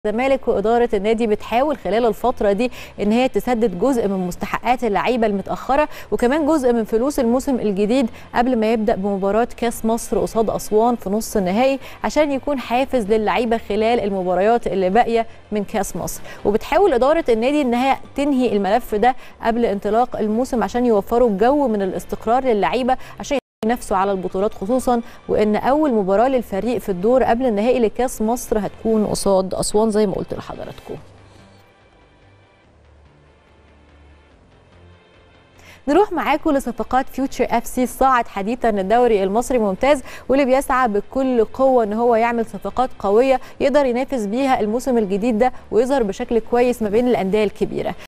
الزمالك واداره النادي بتحاول خلال الفتره دي ان هي تسدد جزء من مستحقات اللعيبه المتاخره وكمان جزء من فلوس الموسم الجديد قبل ما يبدا بمباراه كاس مصر قصاد اسوان في نص النهائي عشان يكون حافز للعيبه خلال المباريات اللي باقيه من كاس مصر وبتحاول اداره النادي ان هي تنهي الملف ده قبل انطلاق الموسم عشان يوفروا جو من الاستقرار للعيبه عشان ينافسوا على البطولات خصوصا وان اول مباراه للفريق في الدور قبل النهائي لكاس مصر هتكون قصاد اسوان زي ما قلت لحضراتكم نروح معاكم لصفقات فيوتشر اف سي صاعد حديثا الدوري المصري ممتاز واللي بيسعى بكل قوه ان هو يعمل صفقات قويه يقدر ينافس بيها الموسم الجديد ده ويظهر بشكل كويس ما بين الانديه الكبيره